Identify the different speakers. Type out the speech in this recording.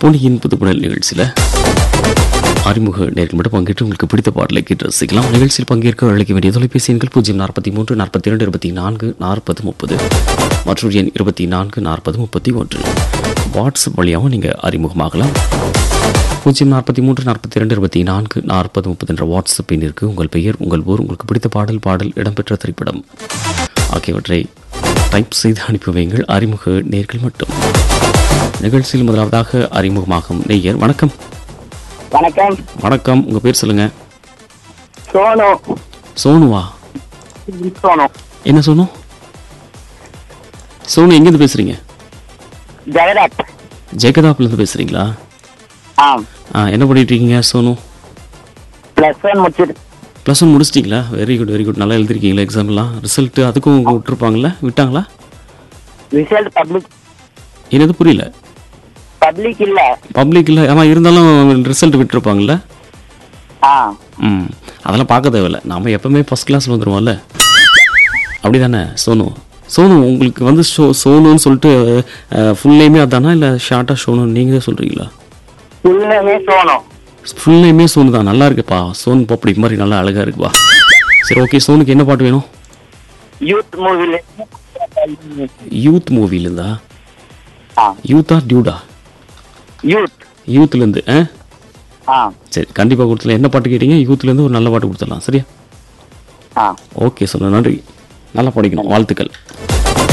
Speaker 1: பொன்னியின் புதுப்புணல் நிகழ்ச்சியில் அறிமுக நேர்கள் மட்டும் பங்கேற்று உங்களுக்கு பிடித்த பாடலை கேட்டு ரசிக்கலாம் நிகழ்ச்சியில் பங்கேற்க அழைக்க வேண்டிய தொலைபேசி எண்கள் பூஜ்ஜியம் நாற்பத்தி மூன்று நாற்பத்தி இரண்டு இருபத்தி நான்கு நாற்பது முப்பது மற்றொரு எண் இருபத்தி நான்கு நாற்பது முப்பத்தி ஒன்று வாட்ஸ்அப் வழியாகவும் நீங்கள் அறிமுகமாகலாம் பூஜ்ஜியம் நாற்பத்தி மூன்று நாற்பத்தி இரண்டு இருபத்தி நான்கு நாற்பது முப்பது என்ற வாட்ஸ்அப் எண்ணிற்கு உங்கள் பெயர் உங்கள் ஊர் உங்களுக்கு பிடித்த பாடல் பாடல் இடம்பெற்ற திரைப்படம் ஆகியவற்றை டைப் செய்து அனுப்பி வையுங்கள் அறிமுக நேர்கள் மட்டும் நிகழ்ச்சியில் முதலாவதாக அறிமுகமாகும் நேயர் வணக்கம்
Speaker 2: வணக்கம்
Speaker 1: வணக்கம் உங்க பேர் சொல்லுங்க
Speaker 2: சோனு
Speaker 1: சோனுவா
Speaker 2: சோனு
Speaker 1: என்ன சோனு சோனு எங்கேருந்து பேசுறீங்க
Speaker 2: ஜெகதாப்
Speaker 1: ஜெகதாப்லேருந்து பேசுறீங்களா
Speaker 2: ஆ
Speaker 1: ஆ என்ன பண்ணிட்டு இருக்கீங்க சோனு
Speaker 2: ப்ளஸ் ஒன் முடிச்சிட்டு
Speaker 1: ப்ளஸ் ஒன் முடிச்சிட்டிங்களா வெரி குட் வெரி குட் நல்லா எழுதிருக்கீங்களா எக்ஸாம்லாம் ரிசல்ட் அதுக்கும் விட்டுருப்பாங்கல்ல விட்டாங்களா
Speaker 2: ரிசல்ட் பப்ளிக்
Speaker 1: என்னது புரியல
Speaker 2: பப்ளிக் இல்ல
Speaker 1: பப்ளிக் இல்லை ஆமாம் இருந்தாலும் ரிசல்ட் விட்டுருப்பாங்கல்ல
Speaker 2: ஆ
Speaker 1: ம் அதெல்லாம் பார்க்க தேவையில்ல நாம எப்பவுமே ஃபர்ஸ்ட் கிளாஸில் வந்துடுவோம்ல அப்படி தானே சோனு சோனு உங்களுக்கு வந்து சோ சோனுன்னு சொல்லிட்டு ஃபுல் நேமே அதானா இல்லை ஷார்ட்டாக சோனு நீங்கள் தான் சொல்கிறீங்களா
Speaker 2: ஃபுல் நேமே சோனு
Speaker 1: ஃபுல் நேமே சோனு தான் நல்லா இருக்குப்பா சோனு பப்படி மாதிரி நல்லா அழகாக இருக்குப்பா சரி ஓகே சோனுக்கு என்ன பாட்டு வேணும்
Speaker 2: யூத் மூவில
Speaker 1: யூத் மூவிலேருந்தா
Speaker 2: ஆ
Speaker 1: யூத்தா டியூடா
Speaker 2: யூத்
Speaker 1: யூத்லேருந்து ஆ
Speaker 2: ஆ
Speaker 1: சரி கண்டிப்பாக கொடுத்துலாம் என்ன பாட்டு கேட்டீங்க யூத்லேருந்து ஒரு நல்ல பாட்டு கொடுத்துடலாம் சரியா
Speaker 2: ஆ
Speaker 1: ஓகே சொல்ல நன்றி நல்லா படிக்கணும் வாழ்த்துக்கள்